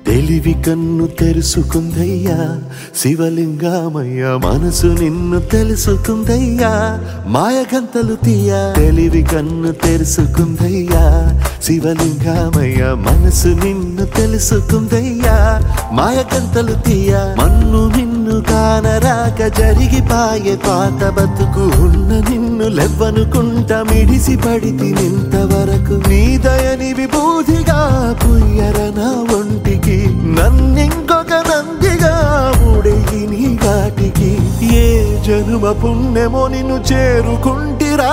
తెలివి కన్ను తెరుసుకుందయ్యా శివలింగమయ్య మనసు నిన్ను తెలుసుకుందయ్యా మాయగంతలు తీయ తెలివి కన్ను తెరుసుకుందయ్యా శివలింగమయ్య మనసు నిన్ను తెలుసుకుందయ్యా మాయగంతలు తీయ మన్ను నిన్ను కానరాక జరిగిపాయే పాత బతుకు ఉన్న నిన్ను లెవ్వనుకుంట మిడిసి పడితి నింతవరకు నీ దయని విభూతిగా పుయ్యర నా ఒంటికి నన్నింకొక నందిగా ఊడేయి నీ గాటికి ఏ జనుమ పుణ్యమో నిన్ను చేరుకుంటిరా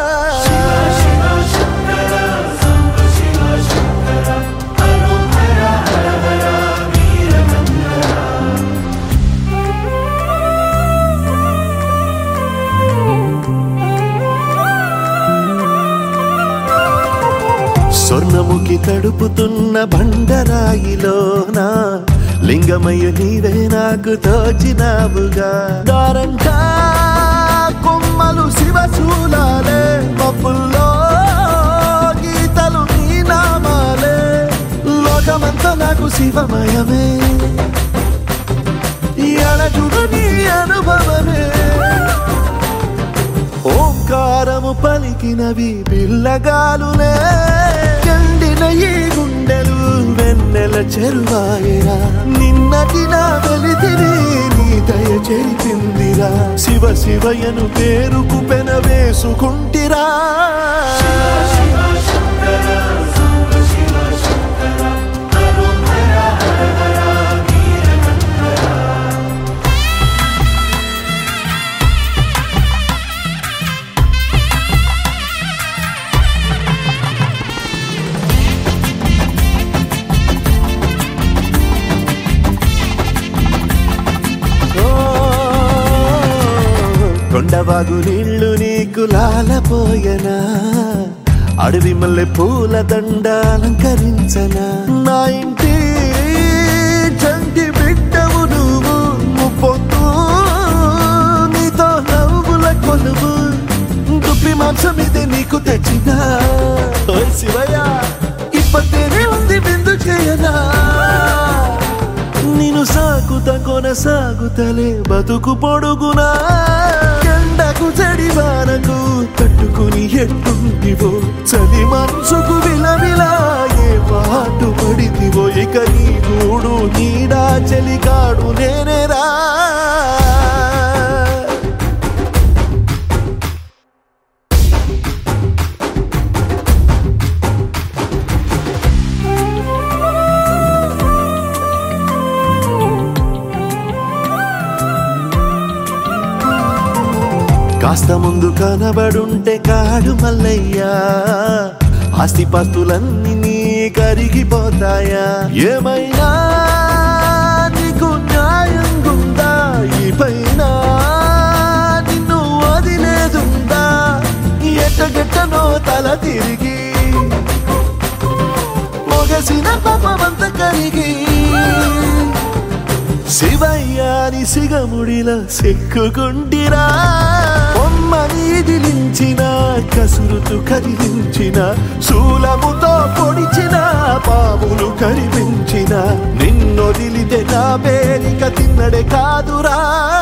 స్వర్ణముఖి తడుపుతున్న బండరాయిలోన లింగమయ్య నీవే నాకు తోచినావుగా దారంటా కొమ్మలు శివశూలాలే మబ్బుల్లో గీతలు నీ నామాలే లోకమంతా నాకు శివమయమే ఎడచుడు నీ అనుభవమే ఓంకారము పలికినవి పిల్లగాలులే ఎండిన ఈ గుండెలు వెన్నెల చెరువాయరా నిన్నటి నా వెలితిని నీ దయ చెరిపిందిరా శివ శివయను పేరుకు పెన వేసుకుంటిరా ఓ, కొండవాగు నీళ్లు నీకు లాలపోయనా అడవి మల్లె పూల దండ అలంకరించనా నా ఇంటి చంటి బిడ్డవు నువ్వు ముప్పొద్దు నీతో నవ్వుల కొలువు దుప్పి మాంసం ఇది నీకు తెచ్చినా ఓయ్ శివయ్య ఇప్పటినే ఉంది బిందు చేయనా నిన్ను సాగుత కొనసాగుతలే బతుకు పొడుగునా ఎండకు చెడి వానకు తట్టుకుని ఎట్టుంటివో చలి మనసుకు విలవిలా ఏ పాటు పడితివో ఇక నీ గూడు నీడా చెలికాడు నేనేరా కాస్త ముందు కనబడుంటే కాడు మల్లయ్యా ఆస్తిపాస్తులన్నీ నీ కరిగిపోతాయా ఏమైనా నీకు న్యాయం గుందా ఈ పైన నిన్ను వదిలేదుందా ఎట్టగెట్టనో తల తిరిగి మొగసిన పాపమంత కరిగి శివయ్యాని సిగముడిలా సిక్కుకుంటిరా బొమ్మని ఇదిలించిన కసురుతూ కదిలించిన శూలముతో పొడిచిన పాములు కరిపించిన నిన్నొదిలితే నా పేరిక తిన్నడే కాదురా